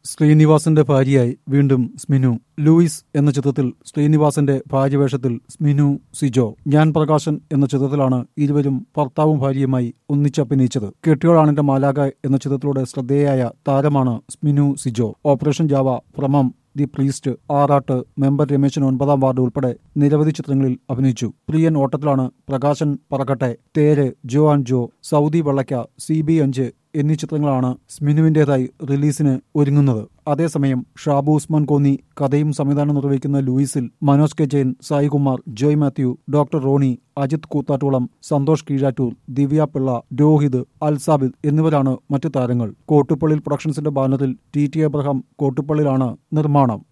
ശ്രീനിവാസന്റെ ഭാര്യയായി വീണ്ടും സ്മിനു ലൂയിസ് എന്ന ചിത്രത്തിൽ ശ്രീനിവാസന്റെ ഭാര്യവേഷത്തിൽ സ്മിനു സിജോ ഞാൻ പ്രകാശൻ എന്ന ചിത്രത്തിലാണ് ഇരുവരും ഭർത്താവും ഭാര്യയുമായി ഒന്നിച്ചഭിനയിച്ചത് കെട്ടിയോളാണിന്റെ മാലാക എന്ന ചിത്രത്തിലൂടെ ശ്രദ്ധേയായ താരമാണ് Sminu Sijo operation Java Bhramam the priest Aarattu member Rameshan ഒൻപതാം വാർഡ് ഉൾപ്പെടെ നിരവധി ചിത്രങ്ങളിൽ അഭിനയിച്ചു പ്രിയൻ ഓട്ടത്തിലാണ് Prakashan Parakkatte Theru Jo and Jo Saudi Vellakka C B അഞ്ച് എന്നീ ചിത്രങ്ങളാണ് സ്മിനുവിന്റേതായി റിലീസിന് ഒരുങ്ങുന്നത് അതേസമയം ഷാബു ഉസ്മാൻ കോന്നി കഥയും സംവിധാനം നിർവഹിക്കുന്ന ലൂയിസിൽ മനോജ് കെ ജെയിൻ സായികുമാർ ജോയ് മാത്യു ഡോക്ടർ റോണി അജിത് കൂത്താട്ടുളം സന്തോഷ് കീഴാറ്റൂർ ദിവ്യ പിള്ള രോഹിത് അൽസാബിദ് എന്നിവരാണ് മറ്റു താരങ്ങൾ കോട്ടുപള്ളിൽ പ്രൊഡക്ഷൻസിന്റെ ബാനറിൽ ടി ടി എബ്രഹാം കോട്ടുപള്ളിയിലാണ് നിർമ്മാണം